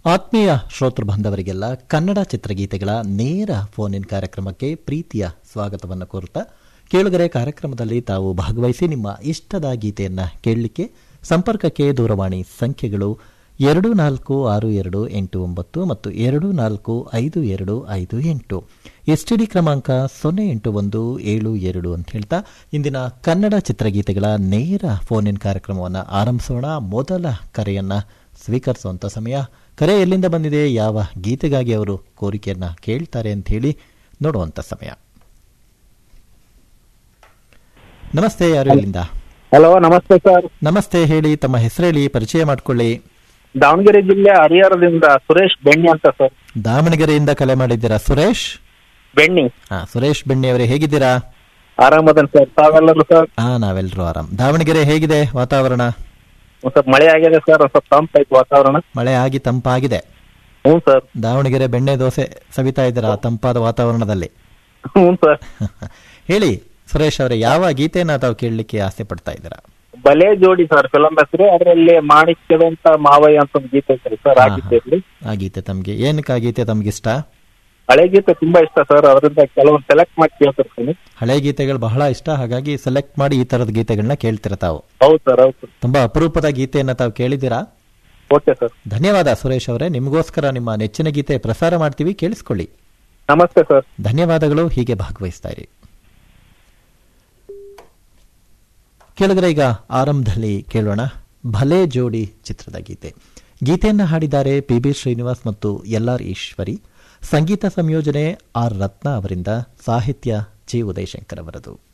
ಆತ್ಮೀಯ ಶ್ರೋತೃ ಬಾಂಧವರಿಗೆಲ್ಲ ಕನ್ನಡ ಚಿತ್ರಗೀತೆಗಳ ನೇರ ಫೋನ್ ಇನ್ ಕಾರ್ಯಕ್ರಮಕ್ಕೆ ಪ್ರೀತಿಯ ಸ್ವಾಗತವನ್ನು ಕೋರುತ್ತಾ ಕೇಳುಗರೆ ಕಾರ್ಯಕ್ರಮದಲ್ಲಿ ತಾವು ಭಾಗವಹಿಸಿ ನಿಮ್ಮ ಇಷ್ಟದ ಗೀತೆಯನ್ನ ಕೇಳಲಿಕ್ಕೆ ಸಂಪರ್ಕಕ್ಕೆ ದೂರವಾಣಿ ಸಂಖ್ಯೆಗಳು ಎರಡು ನಾಲ್ಕು ಆರು ಎರಡು ಎಂಟು ಒಂಬತ್ತು ಮತ್ತು ಎರಡು ನಾಲ್ಕು ಐದು ಎರಡು ಐದು ಎಂಟು ಎಸ್ಟಿಡಿ ಕ್ರಮಾಂಕ ಸೊನ್ನೆ ಎಂಟು ಒಂದು ಏಳು ಎರಡು ಅಂತ ಹೇಳ್ತಾ ಇಂದಿನ ಕನ್ನಡ ಚಿತ್ರಗೀತೆಗಳ ನೇರ ಫೋನ್ ಇನ್ ಕಾರ್ಯಕ್ರಮವನ್ನು ಆರಂಭಿಸೋಣ ಮೊದಲ ಕರೆಯನ್ನ ಸ್ವೀಕರಿಸುವಂತ ಸಮಯ ಕರೆ ಎಲ್ಲಿಂದ ಬಂದಿದೆ ಯಾವ ಗೀತೆಗಾಗಿ ಅವರು ಕೋರಿಕೆಯನ್ನ ಕೇಳ್ತಾರೆ ಅಂತ ಹೇಳಿ ನೋಡುವಂತ ಸಮಯ ನಮಸ್ತೆ ಯಾರು ಇಲ್ಲಿಂದ ಹಲೋ ನಮಸ್ತೆ ಸರ್ ನಮಸ್ತೆ ಹೇಳಿ ತಮ್ಮ ಹೆಸರು ಹೇಳಿ ಪರಿಚಯ ಮಾಡ್ಕೊಳ್ಳಿ ದಾವಣಗೆರೆ ಜಿಲ್ಲೆ ಹರಿಹರದಿಂದ ಸುರೇಶ್ ಬೆಣ್ಣಿ ಅಂತ ಸರ್ ದಾವಣಗೆರೆಯಿಂದ ಕಲೆ ಮಾಡಿದ್ದೀರಾ ಸುರೇಶ್ ಬೆಣ್ಣಿ ಹಾ ಸುರೇಶ್ ಬೆಣ್ಣೆ ಅವರೇ ಹೇಗಿದ್ದೀರಾ ಆರಾಮದನ್ ಸರ್ ತಾವೆಲ್ಲರೂ ಸರ್ ಹಾ ನಾವೆಲ್ಲರೂ ಆರಾಮ್ ದಾವಣಗೆರೆ ಹೇಗಿದೆ ವಾತಾವರಣ ಒಂದ್ ಸ್ವಲ್ಪ ಮಳೆ ಆಗಿದೆ ಸರ್ ಒಂದ್ ಸ್ವಲ್ಪ ತಂಪಾಯ್ತು ವಾತಾವರಣ ಮಳೆ ಆಗಿ ತಂಪಾಗಿದೆ ಹ್ಞೂ ಸರ್ ದಾವಣಗೆರೆ ಬೆಣ್ಣೆ ದೋಸೆ ಸವಿತಾ ಇದ್ದೀರಾ ತಂಪಾದ ವಾತಾವರಣದಲ್ಲಿ ಹ್ಞೂ ಸರ್ ಹೇಳಿ ಸುರೇಶ್ ಅವರೇ ಯಾವ ಗೀತೆಯನ್ನ ತಾವು ಕೇಳಲಿಕ್ಕೆ ಆಸೆ ಪಡ್ತಾ ಇದ್ದೀರಾ ಬಲೆ ಜೋಡಿ ಸರ್ ಫಿಲಂ ಹೆಸರು ಅದರಲ್ಲಿ ಮಾಣಿಕ್ಯದಂತ ಮಾವಯ್ಯ ಅಂತ ಒಂದು ಗೀತೆ ಐತ್ರಿ ಸರ್ ಆ ಹಾ, ಗೀತೆ ಇರ್ಲಿ ಆ ಗೀತೆ ತಮ್ಗೆ ಏನಕ್ಕೆ ಆ ಗೀತೆ ತಮ್ಗಿಷ್ಟ ಹಳೆ ಗೀತೆ ತುಂಬಾ ಇಷ್ಟ ಸರ್ ಅದರಿಂದ ಕೆಲವೊಂದು ಸೆಲೆಕ್ಟ್ ಮಾಡಿ ಕೇಳ್ತಿರ್ತೀನಿ ಹಳೆ ಗೀತೆಗಳು ಬಹಳ ಇಷ್ಟ ಹಾಗಾಗಿ ಸೆಲೆಕ್ಟ್ ಮಾಡಿ ಈ ತರದ ಗೀತೆಗಳನ್ನ ಕೇಳ್ತೀರಾ ತಾವು ಹೌದು ಸರ್ ಹೌದು ಸರ್ ತುಂಬಾ ಅಪರೂಪದ ಗೀತೆಯನ್ನ ತಾವು ಕೇಳಿದ್ದೀರಾ ಓಕೆ ಸರ್ ಧನ್ಯವಾದ ಸುರೇಶ್ ಅವರೇ ನಿಮಗೋಸ್ಕರ ನಿಮ್ಮ ನೆಚ್ಚಿನ ಗೀತೆ ಪ್ರಸಾರ ಮಾಡ್ತೀವಿ ಕೇಳಿಸ್ಕೊಳ್ಳಿ ನಮಸ್ತೆ ಸರ್ ಧನ್ಯವಾದಗಳು ಹೀಗೆ ಭಾಗವಹಿಸ್ತಾ ಇರಿ ಕೇಳಿದ್ರೆ ಈಗ ಆರಂಭದಲ್ಲಿ ಕೇಳೋಣ ಭಲೆ ಜೋಡಿ ಚಿತ್ರದ ಗೀತೆ ಗೀತೆಯನ್ನ ಹಾಡಿದ್ದಾರೆ ಪಿ ಬಿ ಶ್ರೀನಿವಾಸ್ ಮತ್ತು ಎಲ್ ಆರ್ ಈಶ್ವರಿ ಸಂಗೀತ ಸಂಯೋಜನೆ ಆರ್ ರತ್ನ ಅವರಿಂದ ಸಾಹಿತ್ಯ ಜಿ ಉದಯಶಂಕರ್ ಅವರದು